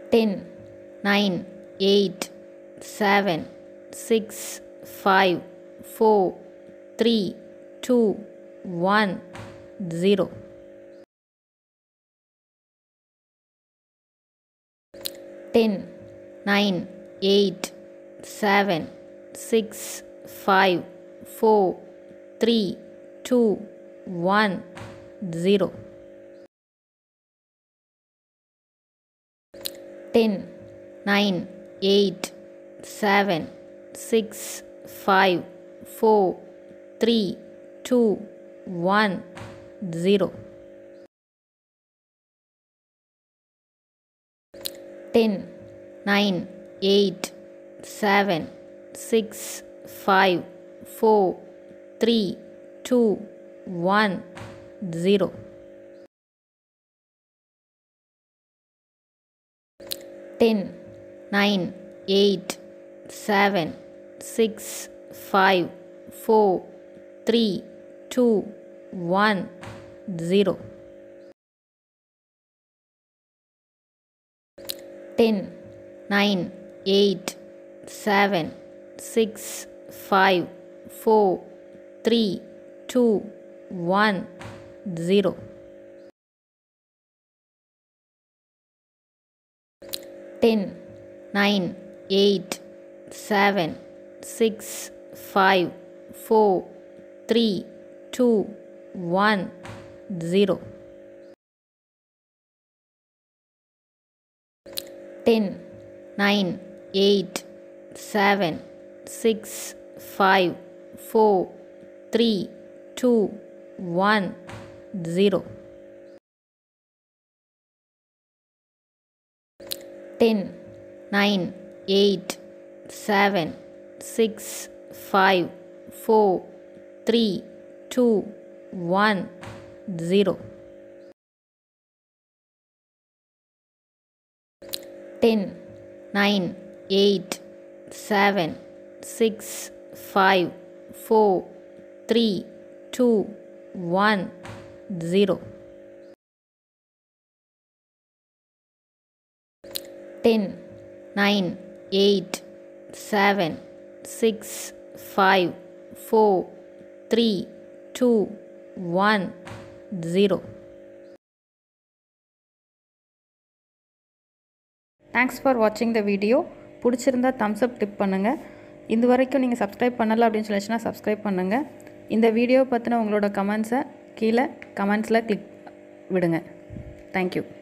ten nine eight seven six five four three two one zero ten nine eight seven six five four three two one zero ten nine eight seven six five four three two one zero ten nine eight seven six five four three two one zero ten nine eight seven six five four three two one zero ten nine eight seven six five four three two one zero ten nine eight seven six five four three two one zero ten nine eight seven six five four three two one zero ten nine eight seven six five four three two one zero ten nine eight seven six five four three two one zero ten nine eight seven six five four three two one zero thanks for வாட்சிங் the video பிடிச்சிருந்தா Thums அப் tip பண்ணுங்கள் இது வரைக்கும் நீங்கள் subscribe பண்ணலை அப்படின்னு சொல்லிச்சுன்னா subscribe பண்ணுங்கள் இந்த வீடியோ பற்றின உங்களோட கமெண்ட்ஸை கீழே கமெண்ட்ஸில் கிளிக் விடுங்க தேங்க்யூ